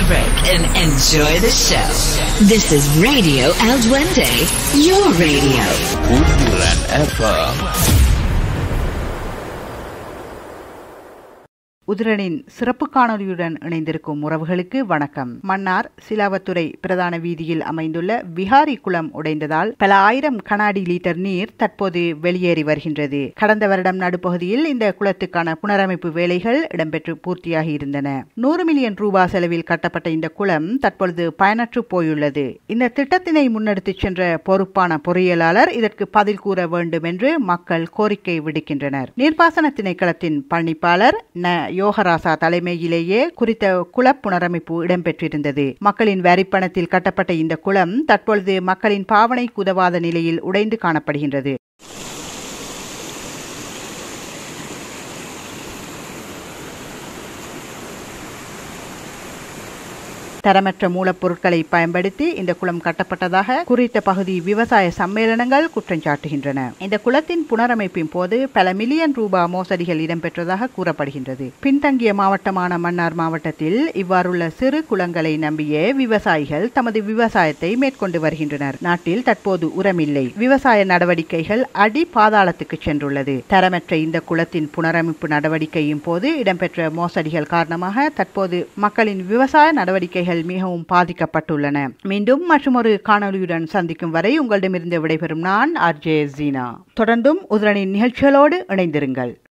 break and enjoy the show. This is Radio El Duende, your radio. Woodland FM. உதிரனின் சிறப்பு காணொலியுடன் இணைந்திருக்கும் உறவுகளுக்கு வணக்கம் மன்னார் சிலாவத்துறை பிரதான வீதியில் அமைந்துள்ள விஹாரி குளம் உடைந்ததால் பல ஆயிரம் கனாடி லிட்டர் நீர் தற்போது வெளியேறி வருகின்றது கடந்த வருடம் நடுப்பகுதியில் இந்த குளத்துக்கான புனரமைப்பு வேலைகள் இடம்பெற்று பூர்த்தியாகி இருந்தன நூறு மில்லியன் ரூபாய் செலவில் கட்டப்பட்ட இந்த குளம் தற்பொழுது பயனற்று போயுள்ளது இந்த திட்டத்தினை முன்னெடுத்துச் சென்ற பொறுப்பான பொறியியலாளர் இதற்கு பதில் கூற வேண்டும் என்று மக்கள் கோரிக்கை விடுக்கின்றனர் நீர்ப்பாசன திணைக்களத்தின் பணிப்பாளர் ந யோகராசா தலைமையிலேயே குறித்த குள புனரமைப்பு இடம்பெற்றிருந்தது மக்களின் வரிப்பணத்தில் கட்டப்பட்ட இந்த குளம் தற்பொழுது மக்களின் பாவனைக்கு உதவாத நிலையில் உடைந்து காணப்படுகின்றது தரமற்ற மூலப்பொருட்களை பயன்படுத்தி இந்த குளம் கட்டப்பட்டதாக குறித்த பகுதி விவசாய சம்மேளனங்கள் குற்றம் சாட்டுகின்றன இந்த குளத்தின் புனரமைப்பின் போது பல மில்லியன் ரூபாய் மோசடிகள் இடம்பெற்றதாக கூறப்படுகின்றது பின்தங்கிய மாவட்டமான மன்னார் மாவட்டத்தில் இவ்வாறுள்ள சிறு குளங்களை நம்பியே விவசாயிகள் தமது விவசாயத்தை மேற்கொண்டு வருகின்றனர் நாட்டில் தற்போது உரமில்லை விவசாய நடவடிக்கைகள் அடி பாதாளத்துக்கு சென்றுள்ளது தரமற்ற இந்த குளத்தின் புனரமைப்பு நடவடிக்கையின் போது இடம்பெற்ற மோசடிகள் காரணமாக தற்போது மக்களின் விவசாய நடவடிக்கைகள் மிகவும் பாதிக்கப்பட்டுள்ளன மீண்டும் மற்றொரு காணொலியுடன் சந்திக்கும் வரை உங்களிடமிருந்து விடைபெறும் நான் ஆர்ஜே ஜீனா தொடர்ந்தும் உதிரனின் நிகழ்ச்சிகளோடு இணைந்திருங்கள்